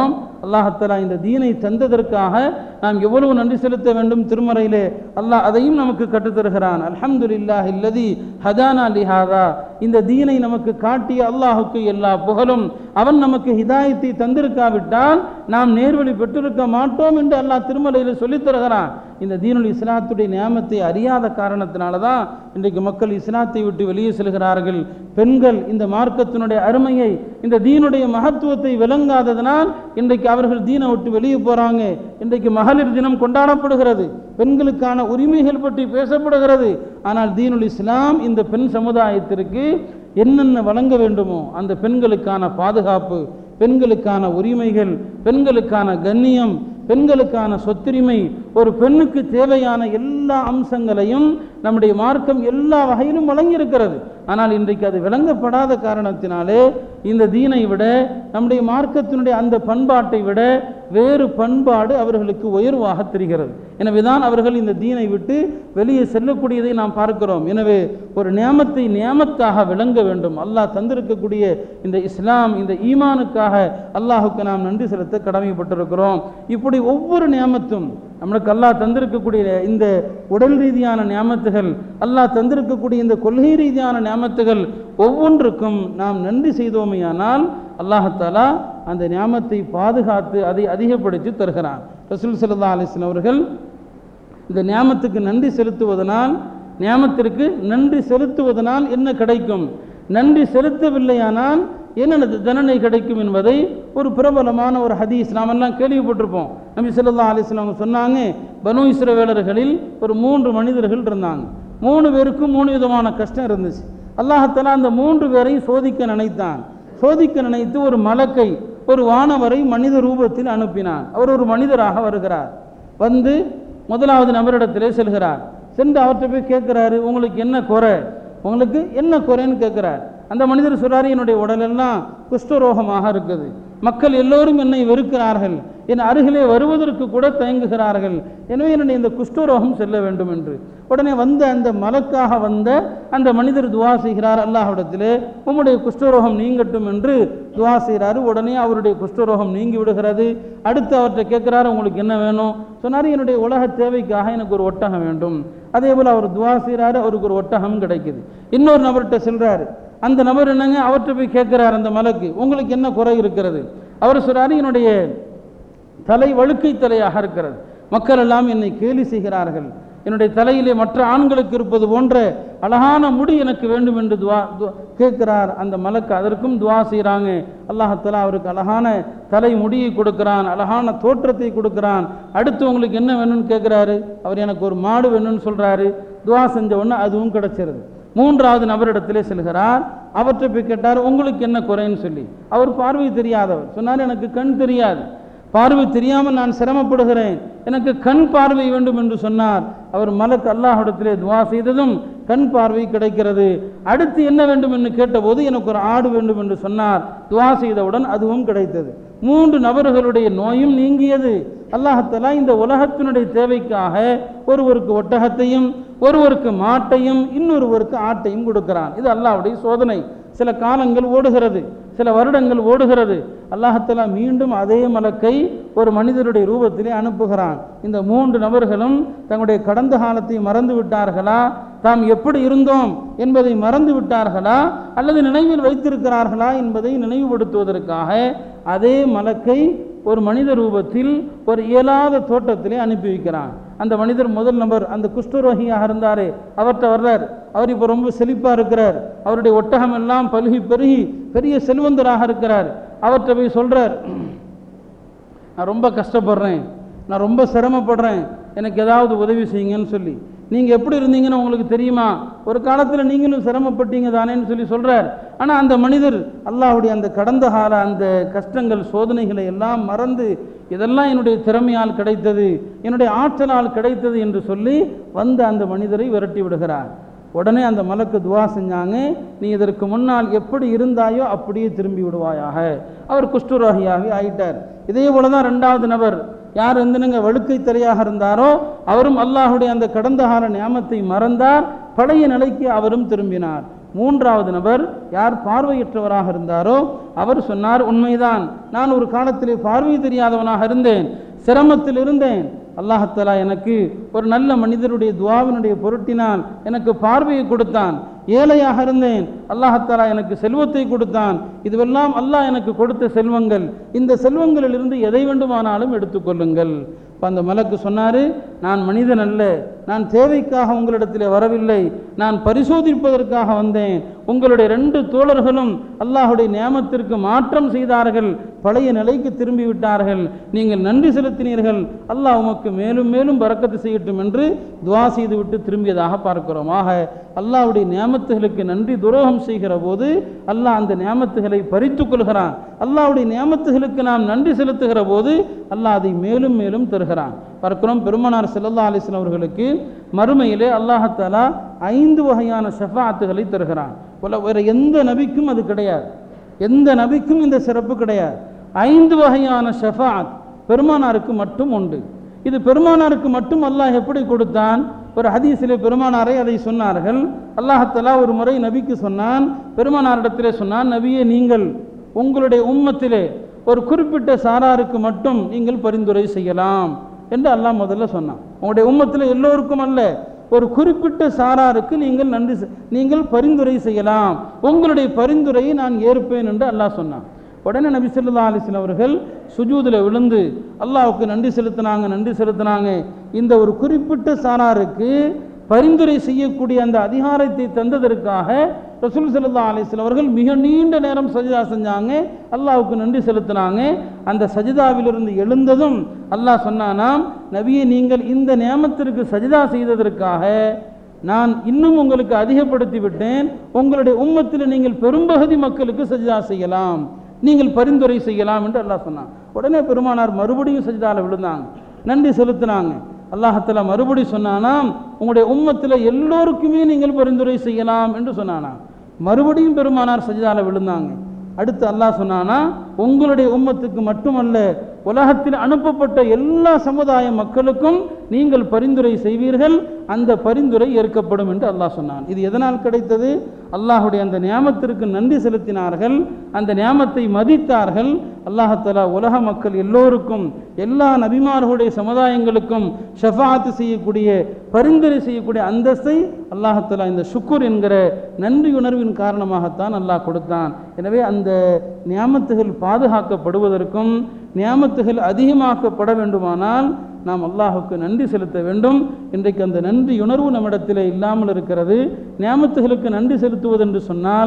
அல்லாஹத்தலா இந்த தீனை தந்ததற்காக நாம் எவ்வளவு நன்றி செலுத்த வேண்டும் திருமறையிலே அல்லாஹ் அதையும் நமக்கு கற்றுத்தருகிறான் அல்ஹம்துலில்லாஹ் இல்லதி ஹதானா லிஹாதா இந்த தீனை நமக்கு காட்டிய அல்லாஹுக்கு எல்லா புகழும் அவன் நமக்கு ஹிதாயத்தை தந்திருக்காவிட்டால் நாம் நேர்வழி பெற்றிருக்க மாட்டோம் என்று அல்லாஹ் திருமலையில் சொல்லித் தருகிறான் இந்த தீனுல் இஸ்லாத்துடைய நியமத்தை அறியாத காரணத்தினால தான் இன்றைக்கு மக்கள் இஸ்லாத்தை விட்டு வெளியே செல்கிறார்கள் பெண்கள் இந்த மார்க்கத்தினுடைய அருமையை இந்த தீனுடைய மகத்துவத்தை விளங்காததனால் இன்றைக்கு அவர்கள் தீனை விட்டு வெளியே போறாங்க இன்றைக்கு மகளிர் தினம் கொண்டாடப்படுகிறது பெண்களுக்கான உரிமைகள் பற்றி பேசப்படுகிறது ஆனால் தீனுல் இஸ்லாம் இந்த பெண் சமுதாயத்திற்கு என்னென்ன வழங்க வேண்டுமோ அந்த பெண்களுக்கான பாதுகாப்பு பெண்களுக்கான உரிமைகள் பெண்களுக்கான கண்ணியம் பெண்களுக்கான சொத்துரிமை ஒரு பெண்ணுக்கு தேவையான எல்லா அம்சங்களையும் நம்முடைய மார்க்கம் எல்லா வகையிலும் வழங்கியிருக்கிறது ஆனால் இன்றைக்கு அது விளங்கப்படாத காரணத்தினாலே இந்த தீனை விட நம்முடைய மார்க்கத்தினுடைய அந்த பண்பாட்டை விட வேறு பண்பாடு அவர்களுக்கு உயர்வாக தெரிகிறது எனவேதான் அவர்கள் இந்த தீனை விட்டு வெளியே செல்லக்கூடியதை நாம் பார்க்கிறோம் எனவே ஒரு நியமத்தை நியமத்தாக விளங்க வேண்டும் அல்லாஹ் தந்திருக்கக்கூடிய இந்த இஸ்லாம் இந்த ஈமானுக்காக அல்லாஹுக்கு நாம் நன்றி செலுத்த கடமைப்பட்டிருக்கிறோம் இப்படி ஒவ்வொரு நியமத்தும் நம்மளுக்கு அல்லாஹ் தந்திருக்கக்கூடிய இந்த உடல் ரீதியான நியமத்துகள் அல்லாஹ் தந்திருக்கக்கூடிய இந்த கொள்கை ரீதியான நியமத்துகள் ஒவ்வொன்றுக்கும் நாம் நன்றி செய்தோமையானால் அல்லாஹாலா அந்த நியாமத்தை பாதுகாத்து அதை அதிகப்படுத்தி தருகிறான் ரசூல் சல்லா அலிஸ்லாம் அவர்கள் இந்த நியாமத்துக்கு நன்றி செலுத்துவதனால் நியாமத்திற்கு நன்றி செலுத்துவதனால் என்ன கிடைக்கும் நன்றி செலுத்தவில்லையானால் என்ன தண்டனை கிடைக்கும் என்பதை ஒரு பிரபலமான ஒரு ஹதீஸ் நாமெல்லாம் கேள்விப்பட்டிருப்போம் நபி ஸல்லல்லாஹு அலைஹி வஸல்லம் அவங்க சொன்னாங்க பனு இஸ்ரவேலர்களில் ஒரு மூன்று மனிதர்கள் இருந்தாங்க மூணு பேருக்கும் மூணு விதமான கஷ்டம் இருந்துச்சு அல்லாஹத்தாலா அந்த மூன்று பேரையும் சோதிக்க நினைத்தான் சோதிக்க நினைத்து ஒரு மலக்கை ஒரு வானவரை மனித ரூபத்தில் அனுப்பினான் அவர் ஒரு மனிதராக வருகிறார் வந்து முதலாவது நபரிடத்திலே செல்கிறார் சென்று அவர்கிட்ட போய் கேட்குறாரு உங்களுக்கு என்ன குறை உங்களுக்கு என்ன குறைன்னு கேட்குறார் அந்த மனிதர் சொல்றாரு என்னுடைய உடலெல்லாம் குஷ்டரோகமாக இருக்குது மக்கள் எல்லோரும் என்னை வெறுக்கிறார்கள் என் அருகிலே வருவதற்கு கூட தயங்குகிறார்கள் எனவே என்னுடைய இந்த குஷ்டரோகம் செல்ல வேண்டும் என்று உடனே வந்த அந்த மலக்காக வந்த அந்த மனிதர் துவா செய்கிறார் அல்லாஹ்விடத்திலே உம்முடைய குஷ்டரோகம் நீங்கட்டும் என்று துவா செய்கிறாரு உடனே அவருடைய குஷ்டரோகம் நீங்கி விடுகிறது அடுத்து அவர்கிட்ட கேட்குறாரு உங்களுக்கு என்ன வேணும் சொன்னார் என்னுடைய உலக தேவைக்காக எனக்கு ஒரு ஒட்டகம் வேண்டும் அதே போல் அவர் துவா செய்கிறாரு அவருக்கு ஒரு ஒட்டகம் கிடைக்குது இன்னொரு நபர்கிட்ட செல்றாரு அந்த நபர் என்னங்க அவர்கிட்ட போய் கேட்குறாரு அந்த மலைக்கு உங்களுக்கு என்ன குறை இருக்கிறது அவர் சொல்றாரு என்னுடைய தலை வழுக்கை தலையாக இருக்கிறது மக்கள் எல்லாம் என்னை கேலி செய்கிறார்கள் என்னுடைய தலையிலே மற்ற ஆண்களுக்கு இருப்பது போன்ற அழகான முடி எனக்கு வேண்டும் என்று துவா துவா கேட்கிறார் அந்த மலக்கு அதற்கும் துவா செய்கிறாங்க அல்லாஹத்தலா அவருக்கு அழகான தலை முடியை கொடுக்கிறான் அழகான தோற்றத்தை கொடுக்கிறான் அடுத்து உங்களுக்கு என்ன வேணும்னு கேட்குறாரு அவர் எனக்கு ஒரு மாடு வேணும்னு சொல்கிறாரு துவா செஞ்ச உடனே அதுவும் கிடைச்சிருது மூன்றாவது நபரிடத்திலே செல்கிறார் அவற்றை போய் கேட்டார் உங்களுக்கு என்ன குறைன்னு சொல்லி அவர் பார்வை தெரியாதவர் சொன்னார் எனக்கு கண் தெரியாது பார்வை தெரியாமல் நான் சிரமப்படுகிறேன் எனக்கு கண் பார்வை வேண்டும் என்று சொன்னார் அவர் மலக்கு அல்லாஹிடத்திலே துவா செய்ததும் கண் பார்வை கிடைக்கிறது அடுத்து என்ன வேண்டும் என்று கேட்டபோது எனக்கு ஒரு ஆடு வேண்டும் என்று சொன்னார் துவா செய்தவுடன் அதுவும் கிடைத்தது மூன்று நபர்களுடைய நோயும் நீங்கியது அல்லாஹத்தலா இந்த உலகத்தினுடைய தேவைக்காக ஒருவருக்கு ஒட்டகத்தையும் ஒருவருக்கு மாட்டையும் இன்னொருவருக்கு ஆட்டையும் கொடுக்கிறான் இது அல்லாஹ்வுடைய சோதனை சில காலங்கள் ஓடுகிறது சில வருடங்கள் ஓடுகிறது அல்லாஹத்தலா மீண்டும் அதே மலக்கை ஒரு மனிதருடைய ரூபத்திலே அனுப்புகிறான் இந்த மூன்று நபர்களும் தங்களுடைய கடந்த காலத்தை மறந்து விட்டார்களா தாம் எப்படி இருந்தோம் என்பதை மறந்து விட்டார்களா அல்லது நினைவில் வைத்திருக்கிறார்களா என்பதை நினைவுபடுத்துவதற்காக அதே மலக்கை ஒரு மனித ரூபத்தில் ஒரு இயலாத தோட்டத்திலே அனுப்பி வைக்கிறான் அந்த மனிதர் முதல் நபர் அந்த குஷ்டரோகியாக இருந்தாரே அவர்கிட்ட வர்றார் அவர் இப்போ ரொம்ப செழிப்பாக இருக்கிறார் அவருடைய ஒட்டகம் எல்லாம் பருகி பெருகி பெரிய செல்வந்தராக இருக்கிறார் அவர்கிட்ட போய் சொல்கிறார் நான் ரொம்ப கஷ்டப்படுறேன் நான் ரொம்ப சிரமப்படுறேன் எனக்கு ஏதாவது உதவி செய்யுங்கன்னு சொல்லி நீங்கள் எப்படி இருந்தீங்கன்னு உங்களுக்கு தெரியுமா ஒரு காலத்தில் நீங்களும் சிரமப்பட்டீங்க தானேன்னு சொல்லி சொல்கிறார் ஆனால் அந்த மனிதர் அல்லாஹ்வுடைய அந்த கடந்த கால அந்த கஷ்டங்கள் சோதனைகளை எல்லாம் மறந்து இதெல்லாம் என்னுடைய திறமையால் கிடைத்தது என்னுடைய ஆற்றலால் கிடைத்தது என்று சொல்லி வந்த அந்த மனிதரை விரட்டி விடுகிறார் உடனே அந்த மலக்கு துவா செஞ்சாங்க நீ இதற்கு முன்னால் எப்படி இருந்தாயோ அப்படியே திரும்பி விடுவாயாக அவர் குஷ்டரோகியாகி ஆயிட்டார் இதே போல தான் ரெண்டாவது நபர் யார் வந்துனுங்க வழுக்கை தலையாக இருந்தாரோ அவரும் அல்லாஹுடைய அந்த கடந்த கால நியாமத்தை மறந்தார் பழைய நிலைக்கு அவரும் திரும்பினார் மூன்றாவது நபர் யார் பார்வையற்றவராக இருந்தாரோ அவர் சொன்னார் உண்மைதான் நான் ஒரு காலத்திலே பார்வை தெரியாதவனாக இருந்தேன் சிரமத்தில் இருந்தேன் அல்லாஹத்தலா எனக்கு ஒரு நல்ல மனிதருடைய துவாவினுடைய பொருட்டினால் எனக்கு பார்வையை கொடுத்தான் ஏழையாக இருந்தேன் அல்லாஹத்தாலா எனக்கு செல்வத்தை கொடுத்தான் இதுவெல்லாம் அல்லாஹ் எனக்கு கொடுத்த செல்வங்கள் இந்த செல்வங்களிலிருந்து எதை வேண்டுமானாலும் எடுத்துக்கொள்ளுங்கள் இப்போ அந்த மலக்கு சொன்னார் நான் மனிதன் அல்ல நான் தேவைக்காக உங்களிடத்தில் வரவில்லை நான் பரிசோதிப்பதற்காக வந்தேன் உங்களுடைய ரெண்டு தோழர்களும் அல்லாஹுடைய நியமத்திற்கு மாற்றம் செய்தார்கள் பழைய நிலைக்கு திரும்பி விட்டார்கள் நீங்கள் நன்றி செலுத்தினீர்கள் அல்லாஹ் உமக்கு மேலும் மேலும் பறக்கத்து செய்யட்டும் என்று துவா செய்துவிட்டு திரும்பியதாக பார்க்கிறோம் ஆக அல்லாஹ்வுடைய நியமத்துகளுக்கு நன்றி துரோகம் செய்கிற போது அல்லாஹ் அந்த நியமத்துகளை பறித்துக் கொள்கிறான் அல்லாஹ்வுடைய நியமத்துகளுக்கு நாம் நன்றி செலுத்துகிற போது அல்லாஹ் அதை மேலும் மேலும் தருகிறான் பார்க்கிறோம் பெருமனார் செல்லல்லா அலிஸ்லாம் அவர்களுக்கு மறுமையிலே அல்லாஹத்தாலா ஐந்து வகையான ஷஃபாத்துகளை தருகிறான் போல வேற எந்த நபிக்கும் அது கிடையாது எந்த நபிக்கும் இந்த சிறப்பு கிடையாது ஐந்து வகையான ஷஃபாத் பெருமானாருக்கு மட்டும் உண்டு இது பெருமானாருக்கு மட்டும் அல்லாஹ் எப்படி கொடுத்தான் ஒரு ஹதீஸிலே பெருமானாரை அதை சொன்னார்கள் அல்லாஹத்தலா ஒரு முறை நபிக்கு சொன்னான் பெருமானாரிடத்திலே சொன்னான் நபியே நீங்கள் உங்களுடைய உம்மத்திலே ஒரு குறிப்பிட்ட சாராருக்கு மட்டும் நீங்கள் பரிந்துரை செய்யலாம் என்று அல்லாஹ் முதல்ல சொன்னான் உங்களுடைய உம்மத்தில் எல்லோருக்கும் அல்ல ஒரு குறிப்பிட்ட சாராருக்கு நீங்கள் நன்றி செ- நீங்கள் பரிந்துரை செய்யலாம் உங்களுடைய பரிந்துரையை நான் ஏற்பேன் என்று அல்லாஹ் சொன்னான் உடனே நபி ஸல்லல்லாஹு அலைஹி வஸல்லம் அவர்கள் சுஜூதில் விழுந்து அல்லாஹ்வுக்கு நன்றி செலுத்தினாங்க நன்றி செலுத்தினாங்க இந்த ஒரு குறிப்பிட்ட சாராருக்கு பரிந்துரை செய்யக்கூடிய அந்த அதிகாரத்தை தந்ததற்காக ரசூல் ஸல்லல்லாஹு அலைஹி வஸல்லம் அவர்கள் மிக நீண்ட நேரம் சஜிதா செஞ்சாங்க அல்லாஹ்வுக்கு நன்றி செலுத்தினாங்க அந்த சஜிதாவிலிருந்து எழுந்ததும் அல்லாஹ் சொன்னானாம் நபியே நீங்கள் இந்த நியமத்திற்கு சஜிதா செய்ததற்காக நான் இன்னும் உங்களுக்கு அதிகப்படுத்தி விட்டேன் உங்களுடைய உம்மத்தில் நீங்கள் பெரும்பகுதி மக்களுக்கு சஜிதா செய்யலாம் நீங்கள் பரிந்துரை செய்யலாம் என்று அல்லாஹ் சொன்னான் உடனே பெருமானார் மறுபடியும் சஜிதால விழுந்தாங்க நன்றி செலுத்தினாங்க அல்லாஹத்துல மறுபடி சொன்னானாம் உங்களுடைய உம்மத்தில் எல்லோருக்குமே நீங்கள் பரிந்துரை செய்யலாம் என்று சொன்னானாம் மறுபடியும் பெருமானார் சஜிதால விழுந்தாங்க அடுத்து அல்லாஹ் சொன்னானா உங்களுடைய உம்மத்துக்கு மட்டுமல்ல உலகத்தில் அனுப்பப்பட்ட எல்லா சமுதாய மக்களுக்கும் நீங்கள் பரிந்துரை செய்வீர்கள் அந்த பரிந்துரை ஏற்கப்படும் என்று அல்லாஹ் சொன்னான் இது எதனால் கிடைத்தது அல்லாஹுடைய அந்த நியாமத்திற்கு நன்றி செலுத்தினார்கள் அந்த நியாமத்தை மதித்தார்கள் அல்லாஹத்தலா உலக மக்கள் எல்லோருக்கும் எல்லா நபிமார்களுடைய சமுதாயங்களுக்கும் ஷஃபாத்து செய்யக்கூடிய பரிந்துரை செய்யக்கூடிய அந்தஸ்தை அல்லாஹத்தலா இந்த சுக்குர் என்கிற நன்றியுணர்வின் காரணமாகத்தான் அல்லாஹ் கொடுத்தான் எனவே அந்த நியாமத்துகள் பாதுகாக்கப்படுவதற்கும் நியாமத்துகள் அதிகமாக்கப்பட வேண்டுமானால் நாம் அல்லாஹுக்கு நன்றி செலுத்த வேண்டும் இன்றைக்கு அந்த நன்றி உணர்வு நம்மிடத்தில் இல்லாமல் இருக்கிறது நியாமத்துகளுக்கு நன்றி செலுத்துவது என்று சொன்னால்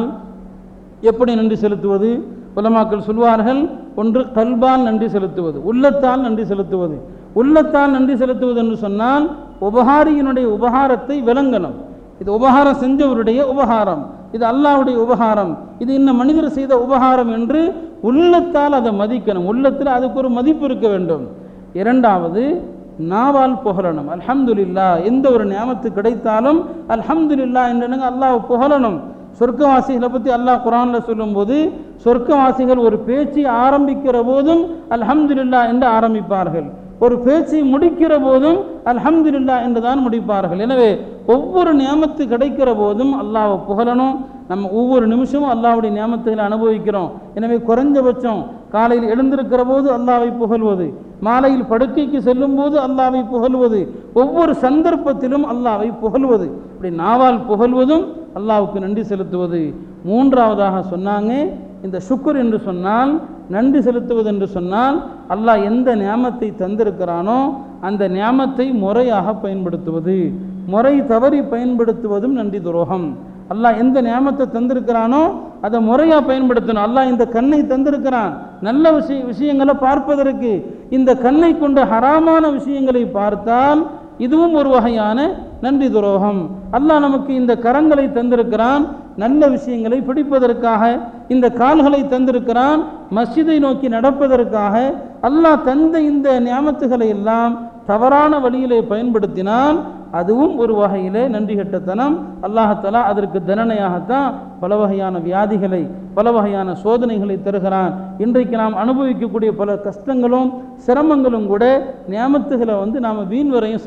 எப்படி நன்றி செலுத்துவது உலமாக்கள் சொல்வார்கள் ஒன்று கல்பால் நன்றி செலுத்துவது உள்ளத்தால் நன்றி செலுத்துவது உள்ளத்தால் நன்றி செலுத்துவது என்று சொன்னால் உபகாரியினுடைய உபகாரத்தை விளங்கணும் இது உபகாரம் செஞ்சவருடைய உபகாரம் இது அல்லாஹ்வுடைய உபகாரம் இது இன்ன மனிதர் செய்த உபகாரம் என்று உள்ளத்தால் அதை மதிக்கணும் உள்ளத்தில் அதுக்கு ஒரு மதிப்பு இருக்க வேண்டும் இரண்டாவது நாவால் புகழணும் அல்ஹம்துலில்லா எந்த ஒரு நியாமத்து கிடைத்தாலும் அல்ஹம்துலில்லா என்று அல்லாஹ் புகழணும் சொர்க்கவாசிகளை பற்றி அல்லாஹ் குரானில் சொல்லும்போது சொர்க்கவாசிகள் ஒரு பேச்சை ஆரம்பிக்கிற போதும் அல்ஹம்துலில்லா என்று ஆரம்பிப்பார்கள் ஒரு பேச்சை முடிக்கிற போதும் அல்ஹம்துலில்லா என்று தான் முடிப்பார்கள் எனவே ஒவ்வொரு நியமத்து கிடைக்கிற போதும் அல்லாஹ்வை புகழணும் நம்ம ஒவ்வொரு நிமிஷமும் அல்லாஹ்வுடைய நியமத்துகளை அனுபவிக்கிறோம் எனவே குறைஞ்சபட்சம் காலையில் எழுந்திருக்கிற போது அல்லாஹ்வை புகழ்வது மாலையில் படுக்கைக்கு செல்லும் போது அல்லாஹ்வை புகழ்வது ஒவ்வொரு சந்தர்ப்பத்திலும் அல்லாஹ்வை புகழ்வது இப்படி நாவால் புகழ்வதும் அல்லாஹ்வுக்கு நன்றி செலுத்துவது மூன்றாவதாக சொன்னாங்க இந்த சுக்குர் என்று சொன்னால் நன்றி செலுத்துவது என்று சொன்னால் அல்லாஹ் எந்த நியாமத்தை தந்திருக்கிறானோ அந்த நியாமத்தை முறையாக பயன்படுத்துவது முறை தவறி பயன்படுத்துவதும் நன்றி துரோகம் அல்லாஹ் எந்த நியாமத்தை தந்திருக்கிறானோ அதை முறையாக பயன்படுத்தணும் அல்லாஹ் இந்த கண்ணை தந்திருக்கிறான் நல்ல விஷய விஷயங்களை பார்ப்பதற்கு இந்த கண்ணை கொண்ட ஹராமான விஷயங்களை பார்த்தால் இதுவும் ஒரு வகையான நன்றி துரோகம் அல்லாஹ் நமக்கு இந்த கரங்களை தந்திருக்கிறான் நல்ல விஷயங்களை பிடிப்பதற்காக இந்த கால்களை தந்திருக்கிறான் மஸ்ஜிதை நோக்கி நடப்பதற்காக அல்லாஹ் தந்த இந்த நியாமத்துகளை எல்லாம் தவறான வழியிலே பயன்படுத்தினால் அதுவும் ஒரு வகையிலே நன்றி கெட்டத்தனம் அல்லாஹத்தலா அதற்கு தண்டனையாகத்தான் பல வகையான வியாதிகளை பல வகையான சோதனைகளை தருகிறான் இன்றைக்கு நாம் அனுபவிக்கக்கூடிய பல கஷ்டங்களும் சிரமங்களும் கூட நியாமத்துகளை வந்து நாம் வீண் வரையும் செஞ்சோம்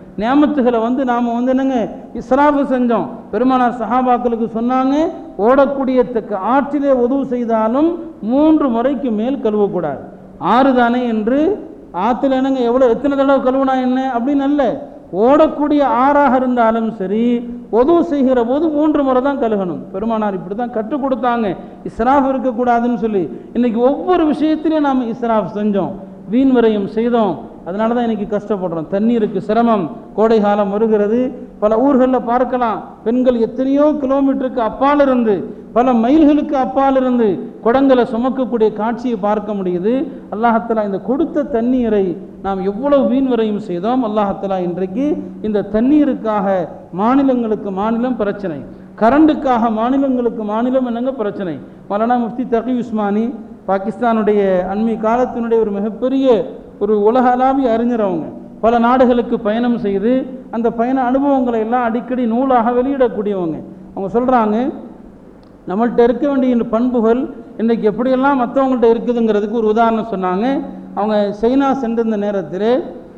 நியாமத்துகளை வந்து நாம் வந்து என்னங்க இஸ்ராஃபு செஞ்சோம் பெருமானார் சஹாபாக்களுக்கு சொன்னாங்க ஓடக்கூடிய தக்க ஆற்றிலே உதவு செய்தாலும் மூன்று முறைக்கு மேல் கழுவக்கூடாது ஆறு தானே என்று ஆற்றுல என்னங்க எவ்வளோ எத்தனை தடவை கழுவுனா என்ன அப்படின்னு அல்ல ஓடக்கூடிய ஆறாக இருந்தாலும் சரி உதவு செய்கிற போது மூன்று முறை தான் கழுகணும் பெருமானார் இப்படி தான் கற்றுக் கொடுத்தாங்க இஸ்ராஃப் இருக்கக்கூடாதுன்னு சொல்லி இன்னைக்கு ஒவ்வொரு விஷயத்திலையும் நாம் இஸ்ராஃப் செஞ்சோம் வீண் விரயம் செய்தோம் அதனால தான் இன்னைக்கு கஷ்டப்படுறோம் தண்ணீருக்கு சிரமம் கோடை காலம் வருகிறது பல ஊர்களில் பார்க்கலாம் பெண்கள் எத்தனையோ கிலோமீட்டருக்கு அப்பால் இருந்து பல மைல்களுக்கு அப்பால் இருந்து குடங்களை சுமக்கக்கூடிய காட்சியை பார்க்க முடியுது அல்லாஹத்தலா இந்த கொடுத்த தண்ணீரை நாம் எவ்வளவு வீண் விரயம் செய்தோம் அல்லாஹத்தலா இன்றைக்கு இந்த தண்ணீருக்காக மாநிலங்களுக்கு மாநிலம் பிரச்சனை கரண்டுக்காக மாநிலங்களுக்கு மாநிலம் என்னங்க பிரச்சனை மலானா முஃப்தி தகி உஸ்மானி பாகிஸ்தானுடைய அண்மை காலத்தினுடைய ஒரு மிகப்பெரிய ஒரு உலகளாவிய அறிஞர் அவங்க பல நாடுகளுக்கு பயணம் செய்து அந்த பயண அனுபவங்களை எல்லாம் அடிக்கடி நூலாக வெளியிடக்கூடியவங்க அவங்க சொல்கிறாங்க நம்மள்ட்ட இருக்க வேண்டிய இந்த பண்புகள் இன்றைக்கு எப்படியெல்லாம் மற்றவங்கள்ட்ட இருக்குதுங்கிறதுக்கு ஒரு உதாரணம் சொன்னாங்க அவங்க சைனா சென்றிருந்த நேரத்தில்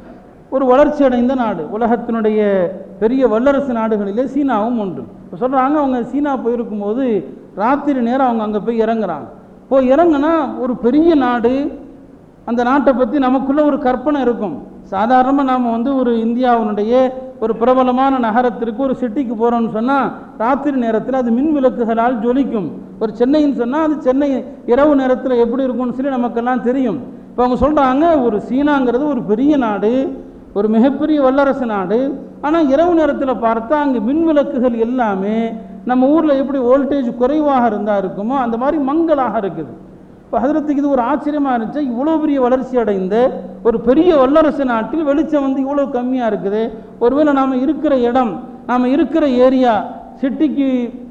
ஒரு வளர்ச்சி அடைந்த நாடு உலகத்தினுடைய பெரிய வல்லரசு நாடுகளிலே சீனாவும் ஒன்று இப்போ சொல்கிறாங்க அவங்க சீனா போயிருக்கும்போது ராத்திரி நேரம் அவங்க அங்கே போய் இறங்குறாங்க போய் இறங்குனா ஒரு பெரிய நாடு அந்த நாட்டை பற்றி நமக்குள்ள ஒரு கற்பனை இருக்கும் சாதாரணமாக நாம் வந்து ஒரு இந்தியாவினுடைய ஒரு பிரபலமான நகரத்திற்கு ஒரு சிட்டிக்கு போகிறோம்னு சொன்னால் ராத்திரி நேரத்தில் அது மின் விளக்குகளால் ஜொலிக்கும் ஒரு சென்னைன்னு சொன்னால் அது சென்னை இரவு நேரத்தில் எப்படி இருக்கும்னு சொல்லி நமக்கெல்லாம் தெரியும் இப்போ அவங்க சொல்கிறாங்க ஒரு சீனாங்கிறது ஒரு பெரிய நாடு ஒரு மிகப்பெரிய வல்லரசு நாடு ஆனால் இரவு நேரத்தில் பார்த்தா அங்கே மின் விளக்குகள் எல்லாமே நம்ம ஊரில் எப்படி வோல்டேஜ் குறைவாக இருந்தால் இருக்குமோ அந்த மாதிரி மங்கலாக இருக்குது இப்போ ஹதரத்துக்கு இது ஒரு ஆச்சரியமாக இருந்துச்சு இவ்வளோ பெரிய வளர்ச்சி அடைந்த ஒரு பெரிய வல்லரசு நாட்டில் வெளிச்சம் வந்து இவ்வளோ கம்மியாக இருக்குது ஒருவேளை நாம் இருக்கிற இடம் நாம் இருக்கிற ஏரியா சிட்டிக்கு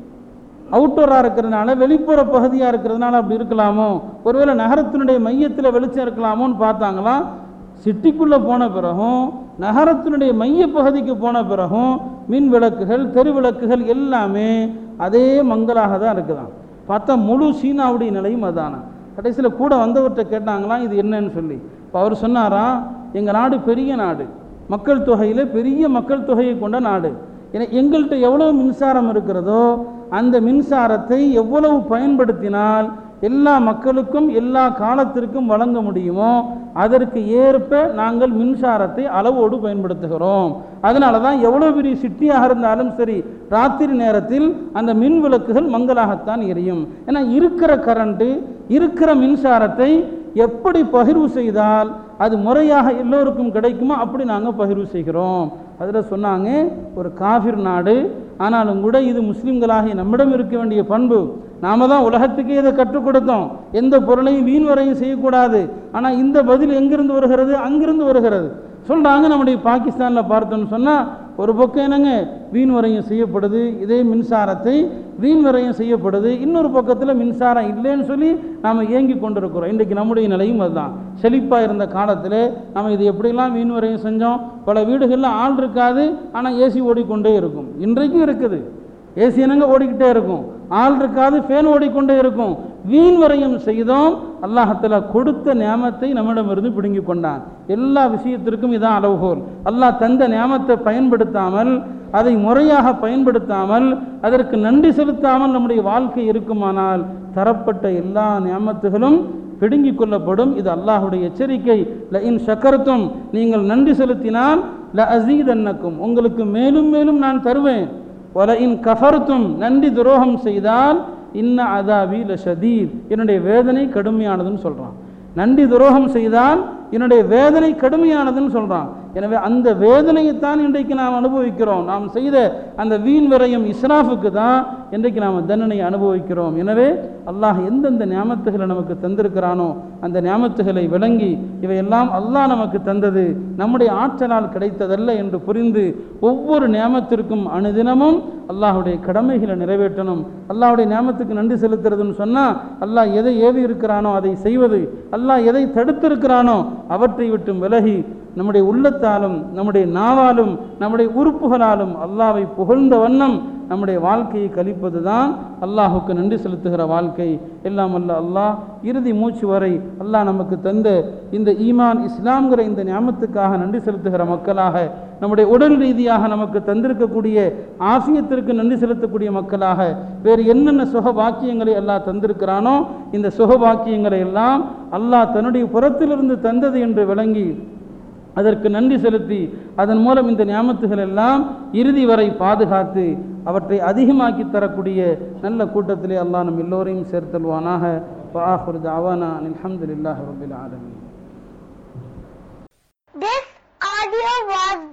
அவுட்டோராக இருக்கிறதுனால வெளிப்புற பகுதியாக இருக்கிறதுனால அப்படி இருக்கலாமோ ஒருவேளை நகரத்தினுடைய மையத்தில் வெளிச்சம் இருக்கலாமோன்னு பார்த்தாங்களாம் சிட்டிக்குள்ளே போன பிறகும் நகரத்தினுடைய மைய பகுதிக்கு போன பிறகும் மின் விளக்குகள் தெரு விளக்குகள் எல்லாமே அதே மங்கலாக தான் இருக்குதாம் பார்த்தா முழு சீனாவுடைய நிலையும் அதானா கடைசியில் கூட வந்தவர்கிட்ட கேட்டாங்களாம் இது என்னன்னு சொல்லி இப்போ அவர் சொன்னாராம் எங்கள் நாடு பெரிய நாடு மக்கள் தொகையில் பெரிய மக்கள் தொகையை கொண்ட நாடு ஏன்னா எங்கள்கிட்ட எவ்வளவு மின்சாரம் இருக்கிறதோ அந்த மின்சாரத்தை எவ்வளவு பயன்படுத்தினால் எல்லா மக்களுக்கும் எல்லா காலத்திற்கும் வழங்க முடியுமோ அதற்கு ஏற்ப நாங்கள் மின்சாரத்தை அளவோடு பயன்படுத்துகிறோம் அதனால தான் எவ்வளோ பெரிய சிட்டியாக இருந்தாலும் சரி ராத்திரி நேரத்தில் அந்த மின் விளக்குகள் மங்கலாகத்தான் எரியும் ஏன்னா இருக்கிற கரண்ட்டு இருக்கிற மின்சாரத்தை எப்படி பகிர்வு செய்தால் அது முறையாக எல்லோருக்கும் கிடைக்குமோ அப்படி நாங்கள் பகிர்வு செய்கிறோம் அதில் சொன்னாங்க ஒரு காஃபிர் நாடு ஆனாலும் கூட இது முஸ்லீம்களாகிய நம்மிடம் இருக்க வேண்டிய பண்பு நாம தான் உலகத்துக்கே இதை கற்றுக் கொடுத்தோம் எந்த பொருளையும் வீண் வரையும் செய்யக்கூடாது ஆனால் இந்த பதில் எங்கிருந்து வருகிறது அங்கிருந்து வருகிறது சொல்கிறாங்க நம்முடைய பாகிஸ்தானில் பார்த்தோம்னு சொன்னால் ஒரு பக்கம் என்னங்க வீண் வரையும் செய்யப்படுது இதே மின்சாரத்தை வீண் வரையும் செய்யப்படுது இன்னொரு பக்கத்தில் மின்சாரம் இல்லைன்னு சொல்லி நாம் ஏங்கி கொண்டிருக்கிறோம் இன்றைக்கு நம்முடைய நிலையும் அதுதான் செழிப்பாக இருந்த காலத்தில் நம்ம இது எப்படிலாம் வீண் வரையும் செஞ்சோம் பல வீடுகளில் ஆள் இருக்காது ஆனால் ஏசி ஓடிக்கொண்டே இருக்கும் இன்றைக்கும் இருக்குது ஏசி என்னங்க ஓடிக்கிட்டே இருக்கும் ஆள் இருக்காது ஃபேன் ஓடிக்கொண்டே இருக்கும் வீண் வரையும் செய்தோம் அல்லாஹத்தில் கொடுத்த நியாமத்தை நம்மிடமிருந்து பிடுங்கி கொண்டான் எல்லா விஷயத்திற்கும் இதான் அளவுகோல் அல்லாஹ் தந்த நியாமத்தை பயன்படுத்தாமல் அதை முறையாக பயன்படுத்தாமல் அதற்கு நன்றி செலுத்தாமல் நம்முடைய வாழ்க்கை இருக்குமானால் தரப்பட்ட எல்லா நியாமத்துகளும் பிடுங்கிக் கொள்ளப்படும் இது அல்லாஹுடைய எச்சரிக்கை ல இன் ஷக்கர்த்தும் நீங்கள் நன்றி செலுத்தினால் ல அசீதன்னக்கும் உங்களுக்கு மேலும் மேலும் நான் தருவேன் வல இன் கஃபர்த்தும் நன்றி துரோகம் செய்தால் இன்ன அதாபி ல ஷதீத் என்னுடைய வேதனை கடுமையானதுன்னு சொல்கிறான் நன்றி துரோகம் செய்தால் என்னுடைய வேதனை கடுமையானதுன்னு சொல்கிறான் எனவே அந்த வேதனையைத்தான் இன்றைக்கு நாம் அனுபவிக்கிறோம் நாம் செய்த அந்த வீண் விரயம் இஸ்ராஃபுக்கு தான் இன்றைக்கு நாம் தண்டனையை அனுபவிக்கிறோம் எனவே அல்லாஹ் எந்தெந்த ஞாபகத்துகளை நமக்கு தந்திருக்கிறானோ அந்த ஞாபகத்துகளை விளங்கி இவையெல்லாம் அல்லாஹ் நமக்கு தந்தது நம்முடைய ஆற்றலால் கிடைத்ததல்ல என்று புரிந்து ஒவ்வொரு ஞாபகத்திற்கும் அனுதினமும் அல்லாஹுடைய கடமைகளை நிறைவேற்றணும் அல்லாஹுடைய ஞாபகத்துக்கு நன்றி செலுத்துறதுன்னு சொன்னால் அல்லாஹ் எதை ஏவி இருக்கிறானோ அதை செய்வது அல்லாஹ் எதை தடுத்திருக்கிறானோ அவற்றை விட்டும் விலகி நம்முடைய உள்ளத்தாலும் நம்முடைய நாவாலும் நம்முடைய உறுப்புகளாலும் அல்லாவை புகழ்ந்த வண்ணம் நம்முடைய வாழ்க்கையை கழிப்பது தான் அல்லாஹுக்கு நன்றி செலுத்துகிற வாழ்க்கை எல்லாம் அல்ல அல்லாஹ் இறுதி மூச்சு வரை அல்லாஹ் நமக்கு தந்த இந்த ஈமான் இஸ்லாம்கிற இந்த ஞாபகத்துக்காக நன்றி செலுத்துகிற மக்களாக நம்முடைய உடல் ரீதியாக நமக்கு தந்திருக்கக்கூடிய ஆசியத்திற்கு நன்றி செலுத்தக்கூடிய மக்களாக வேறு என்னென்ன சுக வாக்கியங்களை அல்லாஹ் தந்திருக்கிறானோ இந்த சுக வாக்கியங்களை எல்லாம் அல்லாஹ் தன்னுடைய புறத்திலிருந்து தந்தது என்று விளங்கி அதற்கு நன்றி செலுத்தி அதன் மூலம் இந்த ஞாபகத்துகள் எல்லாம் இறுதி வரை பாதுகாத்து அவற்றை அதிகமாக்கி தரக்கூடிய நல்ல கூட்டத்திலே அல்லாஹ் நம் எல்லோரையும் சேர்த்தல்வானாக وآخر دعوانا أن الحمد لله رب العالمين This audio was